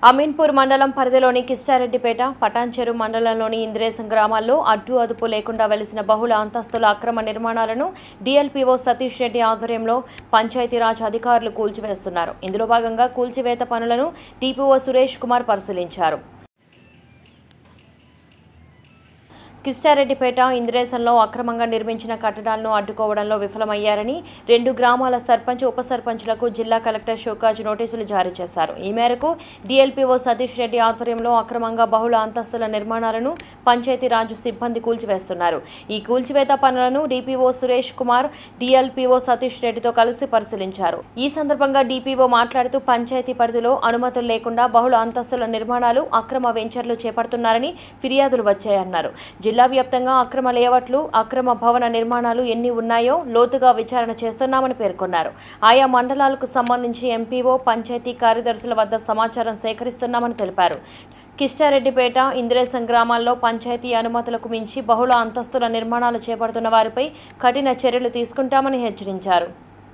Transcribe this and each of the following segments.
అమీన్పూర్ మండలం పరిధిలోని కిష్టారెడ్డిపేట పటాన్చెరు మండలంలోని ఇంద్రేసం గ్రామాల్లో అడ్డు అదుపు లేకుండా వెలిసిన బహుళ అంతస్తుల అక్రమ నిర్మాణాలను డిఎల్పీఓ సతీష్ రెడ్డి ఆధ్వర్యంలో పంచాయతీరాజ్ అధికారులు కూల్చివేస్తున్నారు ఇందులో భాగంగా కూల్చివేత పనులను డిపిఓ సురేష్ కుమార్ పరిశీలించారు కిష్టారెడ్డిపేట ఇంద్రేసంలో అక్రమంగా నిర్మించిన కట్టడాలను అడ్డుకోవడంలో విఫలమయ్యారని రెండు గ్రామాల సర్పంచ్ ఉప సర్పంచ్లకు జిల్లా కలెక్టర్ షోకాజ్ నోటీసులు జారీ చేశారు ఈ మేరకు డిఎల్పీఓ సతీష్ రెడ్డి ఆధ్వర్యంలో అక్రమంగా బహుళ అంతస్తుల నిర్మాణాలను పంచాయతీరాజ్ సిబ్బంది కూల్చివేస్తున్నారు ఈ కూల్చివేత పనులను డిపిఓ సురేష్ కుమార్ డిఎల్పీఓ సతీష్ రెడ్డితో కలిసి పరిశీలించారు ఈ సందర్భంగా డిపిఓ మాట్లాడుతూ పంచాయతీ పరిధిలో అనుమతులు లేకుండా బహుళ అంతస్తుల నిర్మాణాలు అక్రమ వెంచర్లు చేపడుతున్నారని ఫిర్యాదులు వచ్చాయన్నారు జిల్లా వ్యాప్తంగా అక్రమ లేఅవుట్లు అక్రమ భవన నిర్మాణాలు ఎన్ని ఉన్నాయో లోతుగా విచారణ చేస్తున్నామని పేర్కొన్నారు ఆయా మండలాలకు సంబంధించి ఎంపీఓ పంచాయతీ కార్యదర్శుల వద్ద సమాచారం సేకరిస్తున్నామని తెలిపారు కిష్టారెడ్డిపేట ఇంద్రేసం గ్రామాల్లో పంచాయతీ అనుమతులకు మించి బహుళ అంతస్తుల నిర్మాణాలు చేపడుతున్న వారిపై కఠిన చర్యలు తీసుకుంటామని హెచ్చరించారు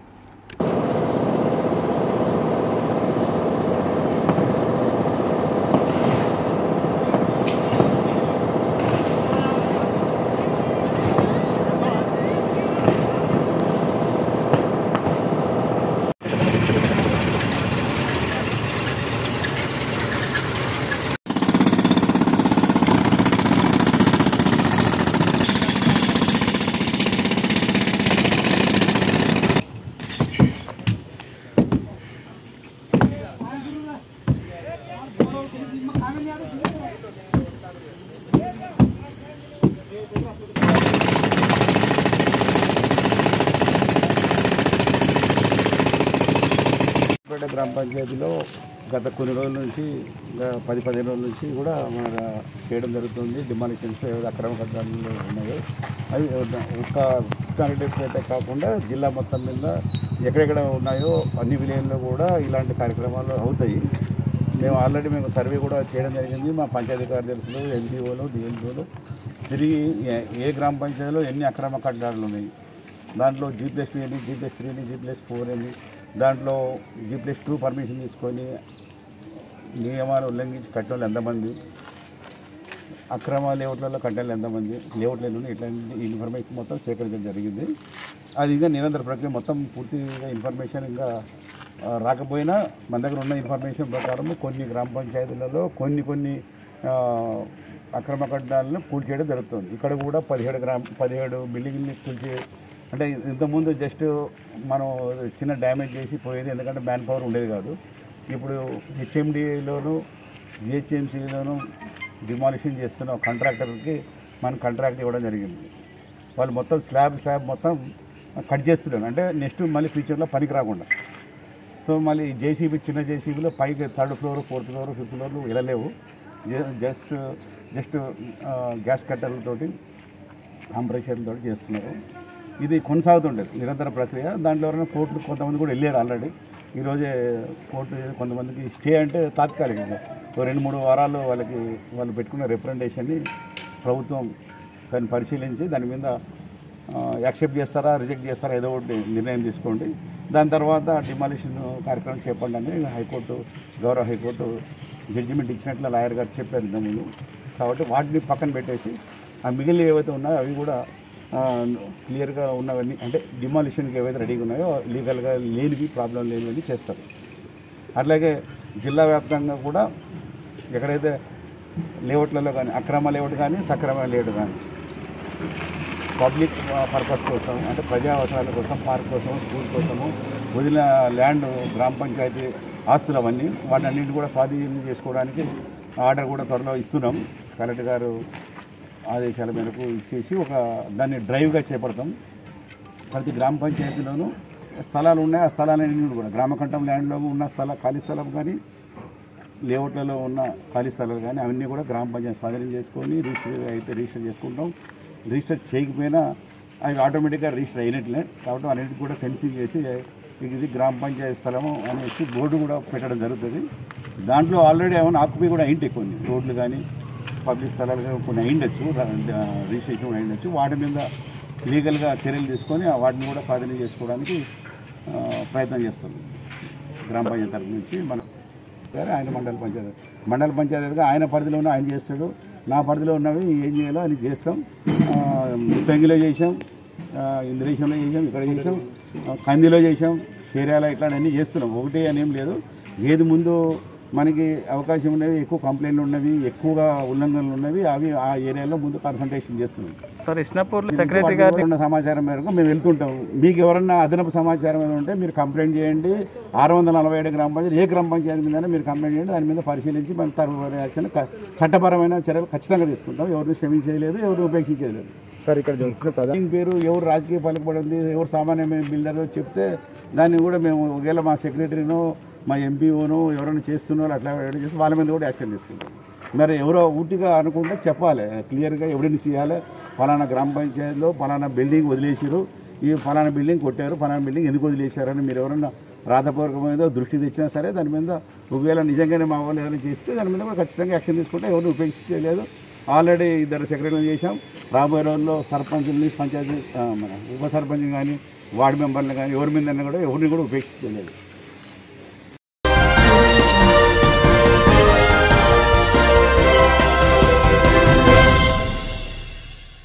పేట గ్రామ పంచాయతీలో గత కొన్ని రోజుల నుంచి ఇంకా పది పదిహేను రోజుల నుంచి కూడా మన చేయడం జరుగుతుంది డిమాలిషన్స్ ఏవైతే అక్రమ కట్టడాలు ఉన్నాయో అవి ఒక్క కృష్ణారెడ్డిపేట కాకుండా జిల్లా మొత్తం మీద ఎక్కడెక్కడ ఉన్నాయో అన్ని విలేజ్లో కూడా ఇలాంటి కార్యక్రమాలు అవుతాయి మేము ఆల్రెడీ మేము సర్వే కూడా చేయడం జరిగింది మా పంచాయతీ కార్యదర్శులు ఎన్జిఓలు డిఎల్ఓలు తిరిగి ఏ- ఏ గ్రామ పంచాయతీలో ఎన్ని అక్రమ కట్టడాలు ఉన్నాయి దాంట్లో జీ ప్లస్ టూ అని జీ ప్లస్ త్రీ అని జీ ప్లస్ ఫోర్ అని దాంట్లో జీ ప్లస్ టూ పర్మిషన్ తీసుకొని నియమాలు ఉల్లంఘించి కట్టిన వాళ్ళు ఎంతమంది అక్రమ లేఅవుట్లలో కట్టిన వాళ్ళు ఎంతమంది లేఅవుట్లు ఎన్ని ఉన్నాయి ఇట్లాంటి ఇన్ఫర్మేషన్ మొత్తం సేకరించడం జరిగింది అది ఇంకా నిరంతర ప్రక్రియ మొత్తం పూర్తిగా ఇన్ఫర్మేషన్ ఇంకా ఆ, రాకపోయినా మన దగ్గర ఉన్న ఇన్ఫర్మేషన్ ప్రకారం కొన్ని గ్రామ పంచాయతీలలో కొన్ని కొన్ని ఆ, అక్రమ కట్టడాలను కూల్చేయడం జరుగుతుంది ఇక్కడ కూడా పదిహేడు గ్రామ పదిహేడు బిల్డింగ్ని కూల్చే అంటే ఇంతకుముందు జస్ట్ మనం చిన్న డ్యామేజ్ చేసి పోయేది ఎందుకంటే మ్యాన్ పవర్ ఉండేది కాదు ఇప్పుడు హెచ్ఎండిలోను జిహెచ్ఎంసీలోను డిమాలిషన్ చేస్తున్న కాంట్రాక్టర్కి మనం కాంట్రాక్ట్ ఇవ్వడం జరిగింది వాళ్ళు మొత్తం స్లాబ్ స్లాబ్ మొత్తం కట్ చేస్తున్నారు అంటే నెక్స్ట్ మళ్ళీ ఫ్యూచర్లో పనికి రాకుండా సో మళ్ళీ జేసీబీ చిన్న జేసీబీలో పైకి third floor fourth floor fifth floor వెళ్ళలేవు జస్ట్ జస్ట్ గ్యాస్ కట్టర్లతోటి కంప్రెషర్లతో చేస్తున్నారు ఇది కొనసాగుతుండేది నిరంతర ప్రక్రియ దాంట్లో ఎవరైనా కోర్టు కొంతమంది కూడా వెళ్ళారు ఆల్రెడీ ఈరోజే కోర్టు కొంతమందికి స్టే అంటే తాత్కాలికంగా ఓ రెండు మూడు వారాలు వాళ్ళకి వాళ్ళు పెట్టుకున్న రిప్రజెంటేషన్ని ప్రభుత్వం దాన్ని పరిశీలించి దాని మీద యాక్సెప్ట్ చేస్తారా రిజెక్ట్ చేస్తారా ఏదో ఒకటి నిర్ణయం తీసుకోండి దాని తర్వాత డిమాలిషన్ కార్యక్రమం చేపండి అని హైకోర్టు గౌరవ హైకోర్టు జడ్జిమెంట్ ఇచ్చినట్లు లాయర్ గారు చెప్పారు ఇంతకుముందు కాబట్టి వాటిని పక్కన పెట్టేసి ఆ మిగిలిన ఏవైతే ఉన్నాయో అవి కూడా క్లియర్గా ఉన్నవన్నీ అంటే డిమాలిషన్కి ఏవైతే రెడీగా ఉన్నాయో లీగల్గా లేనివి ప్రాబ్లం లేనివి చేస్తారు అట్లాగే జిల్లా వ్యాప్తంగా కూడా ఎక్కడైతే లేఅవుట్లలో కానీ అక్రమ లేఅవుట్ కానీ సక్రమ లేఅవుట్ కానీ పబ్లిక్ పర్పస్ కోసం అంటే ప్రజా అవసరాల కోసం పార్క్ కోసం స్కూల్ కోసము వదిలిన ల్యాండ్ గ్రామ పంచాయతీ ఆస్తులు అవన్నీ వాటన్నింటి కూడా స్వాధీనం చేసుకోవడానికి ఆర్డర్ కూడా త్వరలో ఇస్తున్నాం కలెక్టర్ గారు ఆదేశాల మేరకు ఇచ్చేసి ఒక దాన్ని డ్రైవ్గా చేపడతాం ప్రతి గ్రామ పంచాయతీలోనూ స్థలాలు ఉన్నాయి ఆ స్థలాలన్నీ కూడా గ్రామకంఠం ల్యాండ్లో ఉన్న స్థల ఖాళీ స్థలం కానీ లేఅవుట్లలో ఉన్న ఖాళీ స్థలాలు కానీ అవన్నీ కూడా గ్రామ పంచాయతీ స్వాధీనం చేసుకొని రిజిస్టర్ అయితే రిజిస్టర్ చేసుకుంటాం రిజిస్టర్ చేయకపోయినా అవి ఆటోమేటిక్గా రిజిస్టర్ అయినట్లే కాబట్టి అన్నిటికి కూడా ఫెన్సింగ్ చేసి ఇది గ్రామ పంచాయతీ స్థలము అనేసి బోర్డు కూడా పెట్టడం జరుగుతుంది దాంట్లో ఆల్రెడీ ఏమైనా ఆక్యుపై కూడా అయింటాయి కొన్ని రోడ్లు కానీ పబ్లిక్ స్థలాలు కానీ కొన్ని అయిండొచ్చు రిజిస్ట్రేషన్ కూడా అయిండొచ్చు వాటి మీద లీగల్గా చర్యలు తీసుకొని ఆ వాటిని కూడా స్వాధీనం చేసుకోవడానికి ఆ, ప్రయత్నం చేస్తుంది గ్రామ పంచాయతీ తరఫు నుంచి మన గారు ఆయన మండల పంచాయతీ మండల పంచాయతీగా ఆయన పరిధిలో ఉన్న ఆయన చేస్తాడు నా పరిధిలో ఉన్నవి ఏం చేయాలో అది చేస్తాం ఆ, పెంగిలో చేసాం ఆ, ఇంద్రేశంలో చేసాం ఇక్కడ చేసాం ఆ, కందిలో చేసాం చేరాల ఇట్లాంటివన్నీ చేస్తున్నాం ఒకటి అని ఏం లేదు ఏది ముందు మనకి అవకాశం ఉన్నవి ఎక్కువ కంప్లైంట్లు ఉన్నవి ఎక్కువగా ఉల్లంఘనలు ఉన్నవి అవి ఆ ఏరియాలో ముందు కాన్సన్ట్రేషన్ చేస్తున్నాం సార్ ఇష్నాపూర్ సెక్రటరీ గారు ఉన్న సమాచారం మేరకు మేము వెళ్తుంటాం మీకు ఎవరన్నా అదనపు సమాచారం ఏమైనా ఉంటే మీరు కంప్లైంట్ చేయండి ఆరు వందల నలభై ఏడు గ్రామ పంచాయతీ ఏ గ్రామ పంచాయతీ మీద మీరు కంప్లైంట్ చేయండి దాని మీద పరిశీలించి మన తరువాత యాక్షన్ క- చట్టపరమైన చర్యలు ఖచ్చితంగా తీసుకుంటాం ఎవరిని క్షమించేయలేదు ఎవరిని ఉపేక్షించలేదు సార్ ఇక్కడ జరుగుతున్న ప్రధాన దీని పేరు ఎవరు రాజకీయ పలుకుబడింది ఎవరు సామాన్యమైన బిల్డర్ చెప్తే దాన్ని కూడా మేము ఒకవేళ మా సెక్రటరీనో మా ఎంపీఓనో ఎవరైనా చేస్తున్నారో అట్లా ఎవరైనా చేస్తే వాళ్ళ మీద కూడా యాక్షన్ తీసుకుంటాం మరి ఎవరో ఊటిగా అనుకుంటే చెప్పాలి క్లియర్గా ఎవిడెన్స్ ఇవ్వాలి ఫలానా గ్రామ పంచాయతీలో ఫలానా బిల్డింగ్ వదిలేసారు ఈ ఫలానా బిల్డింగ్ కొట్టారు ఫలానా బిల్డింగ్ ఎందుకు వదిలేశారని మీరు ఎవరన్నా రాతపూర్వకమైన దృష్టి తెచ్చినా సరే దాని మీద ఒకవేళ నిజంగానే మా వాళ్ళు ఏమైనా చేస్తే దాని మీద కూడా ఖచ్చితంగా యాక్షన్ తీసుకుంటే ఎవరిని ఉపేక్షించలేదు ఆల్రెడీ ఇద్దరు సెక్రటరీలు చేశాం రాబోయే రోజుల్లో సర్పంచుల్ని పంచాయతీ ఆ, మన ఉప సర్పంచ్ కానీ వార్డు మెంబర్లు కానీ ఎవరి మీద కూడా ఎవరిని కూడా ఉపేక్షించలేదు